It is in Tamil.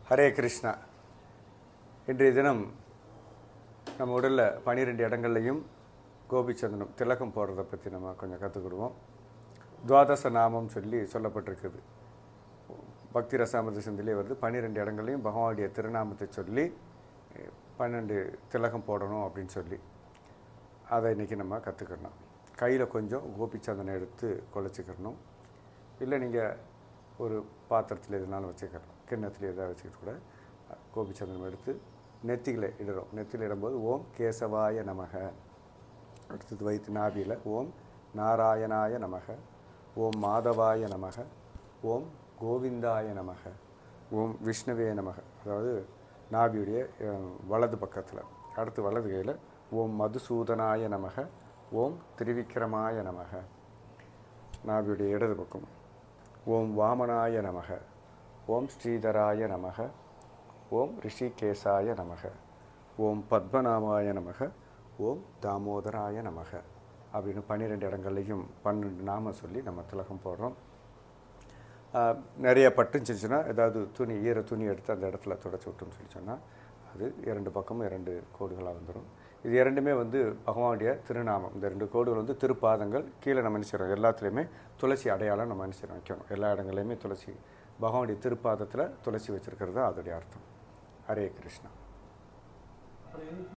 ஹரே கிருஷ்ணா இன்றைய தினம் நம்ம உடலில் பன்னிரெண்டு இடங்கள்லையும் கோபிச்சந்தனம் திலகம் போடுறத பற்றி நம்ம கொஞ்சம் கற்றுக்கிடுவோம் துவாதச நாமம் சொல்லி சொல்லப்பட்டிருக்குது பக்தி ரசாமத சிந்திலே வருது பன்னிரெண்டு இடங்கள்லையும் பகவானுடைய திருநாமத்தை சொல்லி அஹ், பன்னெண்டு திலகம் போடணும் அப்படின்னு சொல்லி அதை இன்றைக்கி நம்ம கற்றுக்கணும் கையில் கொஞ்சம் கோபிச்சந்தனம் எடுத்து குழச்சிக்கிறணும் இல்லை நீங்கள் ஒரு பாத்திரத்தில் எதுனாலும் வச்சுக்கிறோம் கிண்ணத்தில் எதாவது வச்சுக்கிட்டு கூட கோபிச்சந்திரனம் எடுத்து நெத்தியில் இடுறோம் நெத்தியில் இடும்போது ஓம் கேசவாய நமக அடுத்தது வைத்து நாபியில் ஓம் நாராயணாய நமக ஓம் மாதவாய நமக ஓம் கோவிந்தாய நமக ஓம் விஷ்ணுவே நமக அதாவது நாபியுடைய அஹ், வலது பக்கத்தில் அடுத்து வலது கையில் ஓம் மதுசூதனாய நமக ஓம் திரிவிக்ரமாய நமக நாபியுடைய இடது பக்கம் ஓம் வாமனாய நமக ஓம் ஸ்ரீதராய நமக ஓம் ரிஷிகேசாய நமக ஓம் பத்மநாமாய நமக ஓம் தாமோதராய நமக அப்படின்னு பன்னிரெண்டு இடங்கள்லையும் பன்னெண்டு நாம சொல்லி நம்ம திலகம் போடுறோம் ஆஹ், நிறைய பட்டுச்சுன்னா ஏதாவது துணி ஈர துணி எடுத்து அந்த இடத்துல தொடச்சி விட்டோம்னு சொல்லி சொன்னால் அது இரண்டு பக்கமும் இரண்டு கோடுகளாக வந்துடும் இது இரண்டுமே வந்து பகவானுடைய திருநாமம் இந்த ரெண்டு கோடுகள் வந்து திருப்பாதங்கள் கீழே நம்ம நினைச்சிடறோம் எல்லாத்துலேயுமே துளசி அடையாளம் நம்ம நினைச்சிடறோம் வைக்கணும் எல்லா இடங்கள்லையுமே துளசி பகவானுடைய திருப்பாதத்தில் துளசி வச்சிருக்கிறது தான் அதோடைய அர்த்தம் ஹரே கிருஷ்ணா